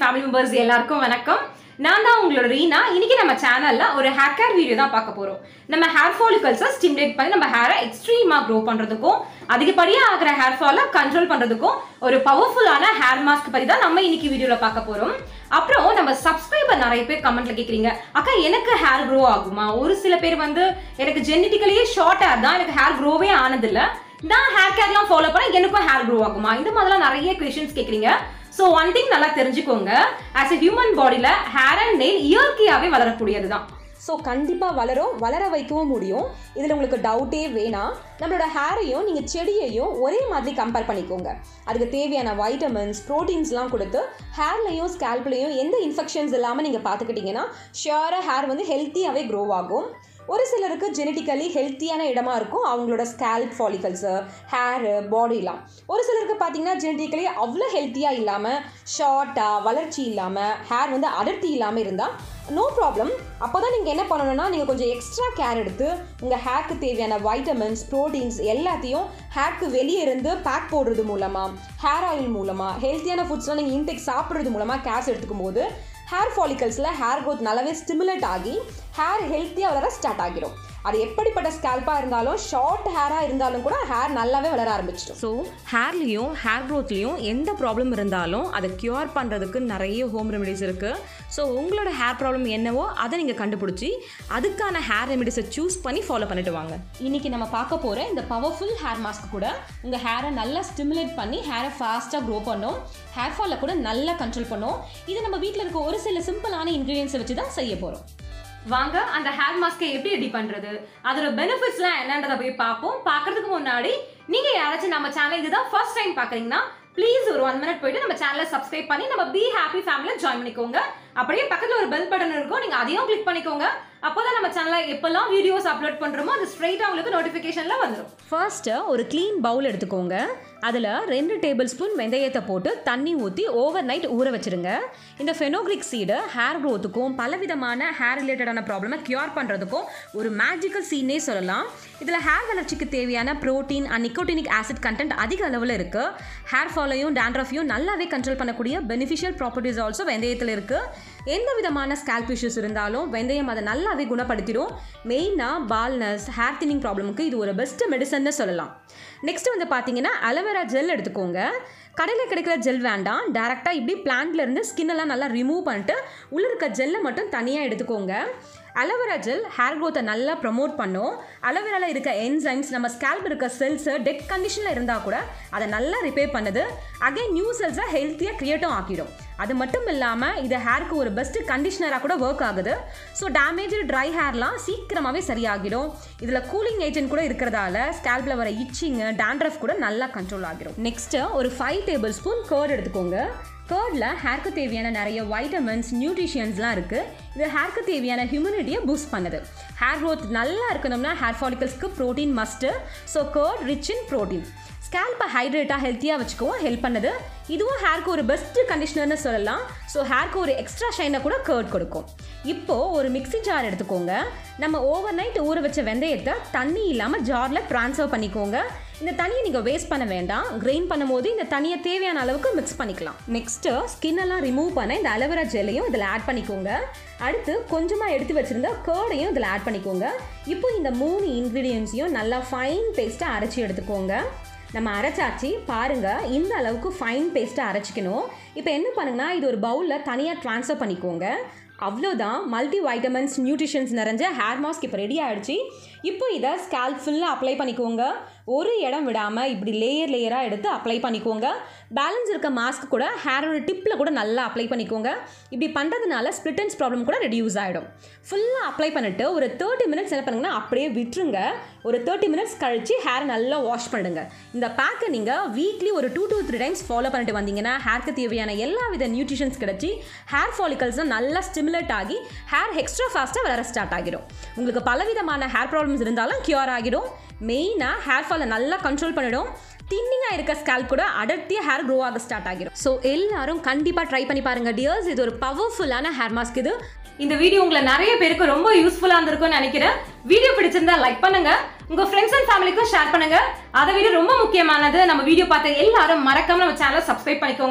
family members எல்லாருக்கும் வணக்கம் நான் தான் உங்களோட ரீனா இன்னைக்கு நம்ம சேனல்ல ஒரு ஹேர் கேர் வீடியோ தான் பார்க்க போறோம் நம்ம ஹேர் ஃபாலிகல்ஸை ஸ்டிமுலேட் பண்ணி நம்ம ஹேரை எக்ஸ்ட்ரீமா க்ரோ பண்றதுக்கும் அதிகப்படியா ஆகிற ஹேர் ஃபாலை கண்ட்ரோல் பண்றதுக்கும் ஒரு பவர்ஃபுல்லான ஹேர் மாஸ்க் பத்தி தான் நம்ம இன்னைக்கு வீடியோல பார்க்க போறோம் அப்புறம் நம்ம சப்ஸ்கிரைபர் நிறைய பேர் கமெண்ட்ல கேக்குறீங்க அக்கா எனக்கு ஹேர் க்ரோ ஆகுமா ஒரு சில பேர் வந்து எனக்கு ஜெனட்டிக்கலியே ஷார்ட் ஹேர் தான் எனக்கு ஹேர் க்ரோவே ஆனதில்ல நான் ஹேர் கேர்லாம் ஃபாலோ பண்ண எனக்கும் ஹேர் க்ரோ ஆகுமா இந்த மாதிரிலாம் நிறைய கொஷின்ஸ் கேக்குறீங்க ஸோ ஒன் திங் நல்லா தெரிஞ்சுக்கோங்க ஆஸ் எ ஹியூமன் பாடியில் ஹேர் அண்ட் நெயில் இயற்கையாகவே வளரக்கூடியது தான் ஸோ கண்டிப்பாக வளரும் வளர வைக்கவும் முடியும் இதில் உங்களுக்கு டவுட்டே வேணாம் நம்மளோட ஹேரையும் நீங்கள் செடியையும் ஒரே மாதிரி கம்பேர் பண்ணிக்கோங்க அதுக்கு தேவையான வைட்டமின்ஸ் ப்ரோட்டீன்ஸ்லாம் கொடுத்து ஹேர்லையும் ஸ்கேல்ப்லையும் எந்த இன்ஃபெக்ஷன்ஸ் இல்லாமல் நீங்கள் பார்த்துக்கிட்டிங்கன்னா ஷியராக ஹேர் வந்து ஹெல்த்தியாகவே க்ரோ ஆகும் ஒரு சிலருக்கு ஜெனட்டிக்கலி ஹெல்த்தியான இடமா இருக்கும் அவங்களோட ஸ்கேல்ப் ஃபாலிகல்ஸு ஹேரு பாடிலாம் ஒரு சிலருக்கு பார்த்தீங்கன்னா ஜெனட்டிக்கலி அவ்வளோ ஹெல்த்தியாக இல்லாமல் ஷார்ட்டாக வளர்ச்சி இல்லாமல் ஹேர் வந்து அடர்த்தி இல்லாமல் இருந்தால் நோ ப்ராப்ளம் அப்போ தான் நீங்கள் என்ன பண்ணணும்னா நீங்கள் கொஞ்சம் எக்ஸ்ட்ரா கேர் எடுத்து உங்கள் ஹேர்க்கு தேவையான வைட்டமின்ஸ் ப்ரோட்டீன்ஸ் எல்லாத்தையும் ஹேர்க்கு வெளியே இருந்து பேக் போடுறது மூலமாக ஹேர் ஆயில் மூலமாக ஹெல்த்தியான ஃபுட்ஸ்லாம் நீங்கள் இன்டேக் சாப்பிட்றது மூலமாக கேர்ஸ் எடுத்துக்கும் போது ஹேர் ஃபாலிகல்ஸில் ஹேர் க்ரோத் நல்லாவே ஸ்டிமுலேட் ஆகி ஹேர் ஹெல்த்தியாக வளர ஸ்டார்ட் ஆகிடும் அது எப்படிப்பட்ட ஸ்கேல்பாக இருந்தாலும் ஷார்ட் ஹேராக இருந்தாலும் கூட ஹேர் நல்லாவே வளர ஆரம்பிச்சிடும் ஸோ ஹேர்லேயும் ஹேர் க்ரோத்லேயும் எந்த ப்ராப்ளம் இருந்தாலும் அதை க்யூர் பண்ணுறதுக்கு நிறைய ஹோம் ரெமெடிஸ் இருக்குது ஸோ உங்களோட ஹேர் ப்ராப்ளம் என்னவோ அதை நீங்கள் கண்டுபிடிச்சி அதுக்கான ஹேர் ரெமெடிஸை சூஸ் பண்ணி ஃபாலோ பண்ணிட்டு வாங்க இன்னைக்கு நம்ம பார்க்க போகிற இந்த பவர்ஃபுல் ஹேர் மாஸ்க் கூட உங்கள் ஹேரை நல்லா ஸ்டிமுலேட் பண்ணி ஹேரை ஃபாஸ்ட்டாக க்ரோ பண்ணும் ஹேர் ஃபாலை கூட நல்லா கண்ட்ரோல் பண்ணும் இது நம்ம வீட்டில் இருக்க ஒரு சில சிம்பிளான இன்க்ரீடியன்ஸை வச்சு தான் செய்ய போகிறோம் வாங்க அந்த ஹேர் மாஸ்க்கை எப்படி ரெடி பண்றது அதோட பெனிஃபிட்ஸ்லாம் என்னன்றதை போய் பார்ப்போம் பார்க்கறதுக்கு முன்னாடி நீங்க யாராச்சும் நம்ம சேனல் இதுதான் ஃபர்ஸ்ட் டைம் பார்க்குறீங்கன்னா ப்ளீஸ் ஒரு ஒன் மினிட் போயிட்டு நம்ம சேனலை சப்ஸ்கிரைப் பண்ணி நம்ம பி ஹாப்பி ஃபேமிலியில் ஜாயின் பண்ணிக்கோங்க அப்படியே பக்கத்தில் ஒரு பெல் பட்டன் இருக்கும் நீங்கள் அதையும் கிளிக் பண்ணிக்கோங்க அப்போதான் நம்ம சேனலில் எப்போல்லாம் வீடியோஸ் அப்லோட் பண்ணுறோமோ அது ஸ்ட்ரைட்டாக உங்களுக்கு நோட்டிஃபிகேஷனில் வந்துடும் ஃபர்ஸ்ட்டு ஒரு க்ளீன் பவுல் எடுத்துக்கோங்க அதில் ரெண்டு டேபிள் ஸ்பூன் வெந்தயத்தை போட்டு தண்ணி ஊற்றி ஓவர் நைட் ஊற வச்சிருங்க இந்த ஃபெனோக்ரிக் சீடு ஹேர் க்ரோத்துக்கும் பலவிதமான ஹேர் ரிலேட்டடான ப்ராப்ளமை க்யூர் பண்ணுறதுக்கும் ஒரு மேஜிக்கல் சீனே சொல்லலாம் இதில் ஹேர் வளர்ச்சிக்கு தேவையான protein and nicotinic acid content அதிக அளவில் இருக்குது ஹேர் ஃபாலையும் டேண்ட்ரஃபையும் நல்லாவே கண்ட்ரோல் பண்ணக்கூடிய பெனிஃபிஷியல் ப்ராப்பர்ட்டிஸ் ஆல்சோ வெந்தயத்தில் இருக்குது எந்த விதமான ஸ்கேல்ப் இஷ்யூஸ் இருந்தாலும் வெந்தயம் அதை நல்லாவே குணப்படுத்திடும் மெயினாக பால்னஸ் ஹேர் தின்னிங் ப்ராப்ளமுக்கு இது ஒரு பெஸ்ட் மெடிசன்னு சொல்லலாம் நெக்ஸ்ட் வந்து பார்த்தீங்கன்னா அலோவேரா ஜெல் எடுத்துக்கோங்க கடையில் கிடைக்கிற ஜெல் வேண்டாம் டேரெக்டாக இப்படி பிளான்ட்ல இருந்து ஸ்கின் எல்லாம் நல்லா ரிமூவ் பண்ணிட்டு உள்ள இருக்க ஜெல்லை மட்டும் தனியாக எடுத்துக்கோங்க அலோவேரா ஜெல் ஹேர் க்ரோத்தை நல்லா ப்ரமோட் பண்ணும் அலோவேராவில் இருக்க என்சைம்ஸ் நம்ம ஸ்கேல்ப் இருக்க செல்ஸை டெட் கண்டிஷனில் இருந்தால் கூட அதை நல்லா ரிப்பேர் பண்ணுது அகைன் நியூ செல்ஸை ஹெல்த்தியாக க்ரியேட்டும் ஆக்கிடும் அது மட்டும் இல்லாமல் இது ஹேருக்கு ஒரு பெஸ்ட் கண்டிஷனராக கூட ஒர்க் ஆகுது ஸோ டேமேஜ் ட்ரை ஹேர்லாம் சீக்கிரமாகவே சரியாகிடும் இதில் கூலிங் ஏஜென்ட் கூட இருக்கிறதால ஸ்கேல்பில் வர இச்சிங்கு டேண்ட்ரஃப் கூட நல்லா கண்ட்ரோல் ஆகிடும் நெக்ஸ்ட்டு ஒரு ஃபைவ் டேபிள் ஸ்பூன் கர்ட் எடுத்துக்கோங்க கர்டில் ஹேர்க்கு தேவையான நிறைய வைட்டமின்ஸ் நியூட்ரிஷியன்ஸ்லாம் இருக்குது இது ஹேர்க்கு தேவையான ஹியூமினிட்டியை பூஸ்ட் பண்ணுது ஹேர் க்ரோத் நல்லா இருக்கணும்னா ஹேர் ஃபாலிகல்ஸ்க்கு protein must so curd rich in protein ஸ்கேல்பை ஹைட்ரேட்டாக ஹெல்த்தியாக வச்சுக்கவும் ஹெல்ப் பண்ணுது இதுவும் ஹேர்க்கு ஒரு பெஸ்ட் கண்டிஷனர்னு சொல்லலாம் ஸோ ஹேர்க்கு ஒரு எக்ஸ்ட்ரா ஷைனை கூட கர்ட் கொடுக்கும் இப்போது ஒரு மிக்ஸி ஜார் எடுத்துக்கோங்க நம்ம ஓவர் நைட் ஊற வச்ச வெந்தயத்தை தண்ணி இல்லாமல் ஜாரில் ட்ரான்ஸ்ஃபர் பண்ணிக்கோங்க இந்த தண்ணியை நீங்கள் வேஸ்ட் பண்ண வேண்டாம் கிரைண்ட் பண்ணும்போது இந்த தண்ணியை தேவையான அளவுக்கு மிக்ஸ் பண்ணிக்கலாம் நெக்ஸ்ட்டு ஸ்கின் எல்லாம் ரிமூவ் பண்ண இந்த அலோவேரா ஜெல்லையும் இதில் ஆட் பண்ணிக்கோங்க அடுத்து கொஞ்சமாக எடுத்து வச்சுருந்த கேர்டையும் இதில் ஆட் பண்ணிக்கோங்க இப்போ இந்த மூணு இன்க்ரீடியன்ஸையும் நல்லா ஃபைன் பேஸ்ட்டாக அரைச்சி எடுத்துக்கோங்க நம்ம அரைச்சாச்சு பாருங்க இந்த அளவுக்கு ஃபைன் பேஸ்ட்டாக அரைச்சிக்கணும் இப்போ என்ன பண்ணுங்கன்னா இது ஒரு பவுலில் தனியாக ட்ரான்ஸ்ஃபர் பண்ணிக்கோங்க அவ்வளோதான் மல்டி வைட்டமின்ஸ் நியூட்ரிஷன்ஸ் நிறைஞ்ச ஹேர் மாஸ்க் இப்போ ரெடி ஆகிடுச்சு இப்போ இதை ஸ்கேல்ப் ஃபுல்லாக அப்ளை பண்ணிக்கோங்க ஒரு இடம் விடாமல் இப்படி லேயர் லேயராக எடுத்து அப்ளை பண்ணிக்கோங்க பேலன்ஸ் இருக்க மாஸ்க் கூட ஹேரோட டிப்பில் கூட நல்லா அப்ளை பண்ணிக்கோங்க இப்படி பண்ணுறதுனால ஸ்பிளிட்டன்ஸ் ப்ராப்ளம் கூட ரெடியூஸ் ஆகிடும் ஃபுல்லாக அப்ளை பண்ணிவிட்டு ஒரு தேர்ட்டி மினிட்ஸ் என்ன பண்ணுங்கன்னா அப்படியே விட்டுருங்க ஒரு தேர்ட்டி மினிட்ஸ் கழித்து ஹேர் நல்லா வாஷ் பண்ணிடுங்க இந்த பேக்கை நீங்கள் வீக்லி ஒரு two to three times follow பண்ணிட்டு வந்தீங்கன்னா ஹேர்க்கு தேவையான எல்லா வித நியூட்ரிஷன்ஸ் கிடச்சி ஹேர் ஃபாலிகல்ஸும் நல்லா ஸ்டிமுலேட் ஆகி ஹேர் எக்ஸ்ட்ரா ஃபாஸ்ட்டாக வளர ஸ்டார்ட் ஆகிடும் உங்களுக்கு பலவிதமான ஹேர் ப்ராப்ளம்ஸ் இருந்தாலும் க்யூர் ஆகிடும் மெயினாக ஹேர் ஃபாலை நல்லா கண்ட்ரோல் பண்ணிடும் தின்னிங்காக இருக்க ஸ்கேல்ப் கூட அடர்த்தியாக ஹேர் க்ரோ ஆக ஸ்டார்ட் ஆகிடும் ஸோ எல்லாரும் கண்டிப்பாக ட்ரை பண்ணி பாருங்க டியர்ஸ் இது ஒரு பவர்ஃபுல்லான ஹேர் மாஸ்க் இது இந்த வீடியோ உங்களை நிறைய பேருக்கு ரொம்ப யூஸ்ஃபுல்லா இருந்திருக்கும்னு நினைக்கிறேன் வீடியோ பிடிச்சிருந்தா லைக் பண்ணுங்க உங்க ஃப்ரெண்ட்ஸ் அண்ட் ஃபேமிலிக்கும் ஷேர் பண்ணுங்க அதை விட ரொம்ப முக்கியமானது நம்ம வீடியோ பார்த்த எல்லாரும் மறக்காம நம்ம சேனலை சப்ஸ்கிரைப் பண்ணிக்கோங்க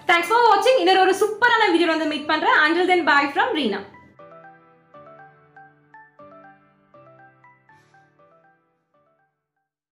தேங்க்ஸ் ஃபார் வாட்சிங் இன்னொரு ஒரு சூப்பரான வீடியோ வந்து மீட் பண்றேன் until then bye from Reena